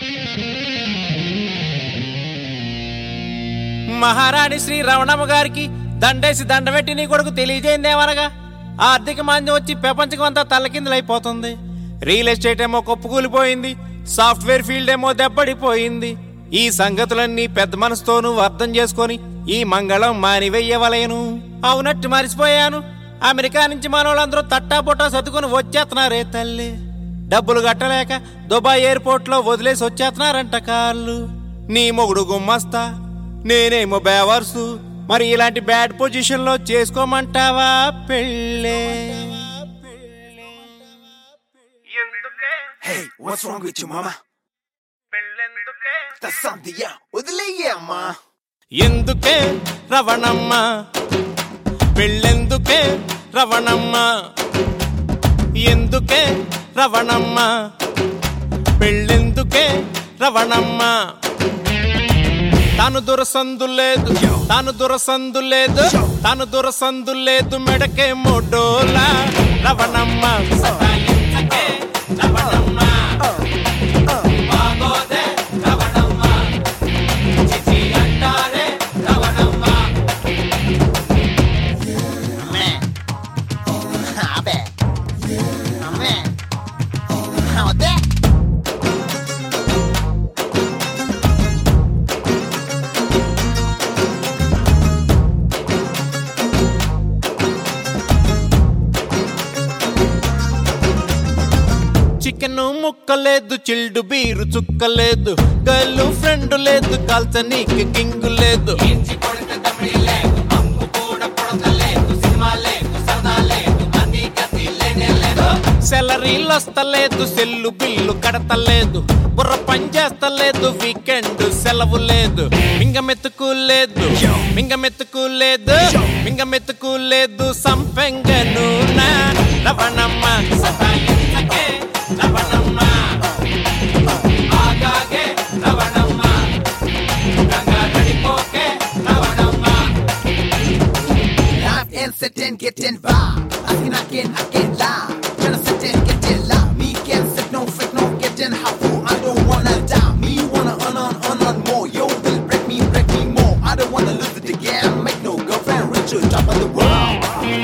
మహారాణి శ్రీ రమణమ్మ గారికి దండేసి దండబెట్టి నీ కొడుకు తెలియజేయిందేమనగా ఆర్థిక మాంద్యం వచ్చి ప్రపంచం అంతా తల్లకిందులైపోతుంది రియల్ ఎస్టేట్ ఏమో కొప్పుకూలిపోయింది సాఫ్ట్వేర్ ఫీల్డ్ ఏమో దెబ్బడిపోయింది ఈ సంగతులన్నీ పెద్ద మనసుతోనూ అర్థం చేసుకొని ఈ మంగళం మానివెయ్యవలేను అవునట్టు మరిచిపోయాను అమెరికా నుంచి మనోళ్ళందరూ తట్టా పొట్టా సర్దుకొని వచ్చేస్తున్నారే తల్లి డబ్బులు కట్టలేక దుబాయ్ ఎయిర్పోర్ట్ లో వదిలేసి వచ్చేస్తున్నారంట కార్లు నీ మొగుడు గుమ్మస్తా నేనేమో బేవర్సు మరి ఇలాంటి బ్యాడ్ పొజిషన్ లో చేసుకోమంటావా పెళ్ళే ఎందుకే Hey, what's wrong with you, mama? పెళ్ళెందుకే That's something, yeah. వదిలేయ్యే అమ్మా ఎందుకే రవణమ్మ పెళ్ళెందుకే రవణమ్మ ఎందుకే రవణమ్మ పెళ్ళెందుకే రవణమ్మ తాను దురసందు లేదు తాను దురసందు లేదు తాను దురసందు లేదు మెడకే మొడోలా రవణమ్మ సతాయించకే రవణమ్మ బాగోదే రవణమ్మ చిచి అంటారే రవణమ్మ అమ్మే అబ్బే అమ్మే వద్దే చికెన్ ముక్కలేదు చిల్డు బీరు చుక్కలేదు గర్ల్ ఫ్రెండ్ లేదు కాల్చనీకి కింగు లేదు సెలరీలు వస్తలేదు సెల్లు బిల్లు కడతలేదు బుర్ర పని చేస్తలేదు వీకెండ్ సెలవు లేదు మింగమెత్తుకు లేదు మింగమెత్తుకు లేదు మింగమెత్తుకు లేదు సంపెంగను నా రవణమ్మ సతాయించకే రవణమ్మ ఆగాగే రవణమ్మ గంగా గడిపోకే Ravanamma Life and sit and get in vibe. Asking again, again, lie. Tryna sit and get in lie. Me can't sit, no fit, no get in. How fool, I don't wanna die. Me wanna earn on, earn on more. Yo, will break me, break me more. I don't wanna lose it again. Make no girlfriend, richer, top of the world.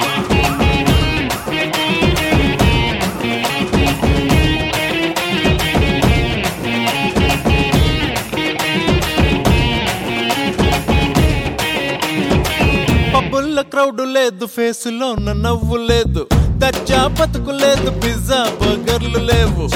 పబ్బుల్లో crowd లేదు ఫేసులో నవ్వు లేదు దర్జా బతుకు లేదు pizza బర్గర్లు లేవు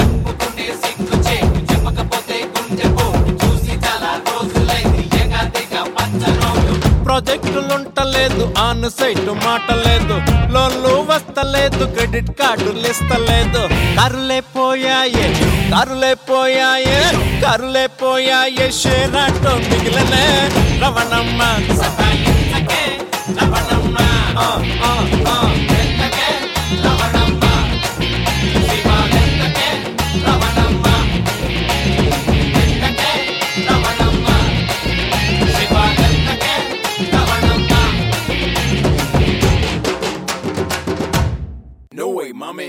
ప్రాజెక్టులుంటలేదు on site మాట లేదు లోన్లు వస్తలేదు క్రెడిట్ కార్డులు ఇస్తలేదు కరులే పోయాయే కరులే పోయాయే కరులే పోయాయే షేర్ ఆటో మిగిలనే రవణమ్మ సతాయించకే రవణమ్మ ఆ, ఆ, ఆ, ఎంతకే Ravanamma శివాలెంతకే Ravanamma ఎంతకే Ravanamma శివాలెంతకే Ravanamma No way, mommy.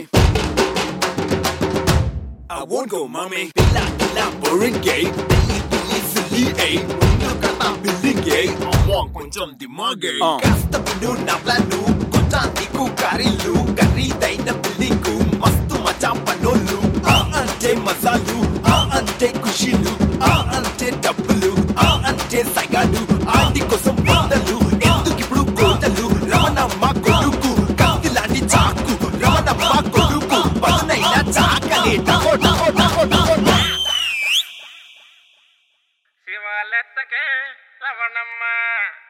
I won't go, mommy. Pila, pila, boring gay. Pili, pili, silly, eh. Undu kata building gay. Among కొంచెం దిమాగే కాస్త విను నా ప్లాను కొంచెం నీకు కారీలు ఖరీదైన బిల్డింగ్ మస్తు మచా పనోళ్ళు ఆ అంటే మసాలు ఆ అంటే ఖుషీలు ఆ అంటే డబ్బులు ఆ అంటే సగాలు ఆంటీ కోసం వందలు ఎందుకు ఇప్పుడు కోతలు రమణమ్మ కొడుకు కత్తి లాంటి చాకు రమణమ్మ కొడుకు పదునైన చాకలి టకో టకో టకో టకో శివాలెత్తకే రవణమ్మ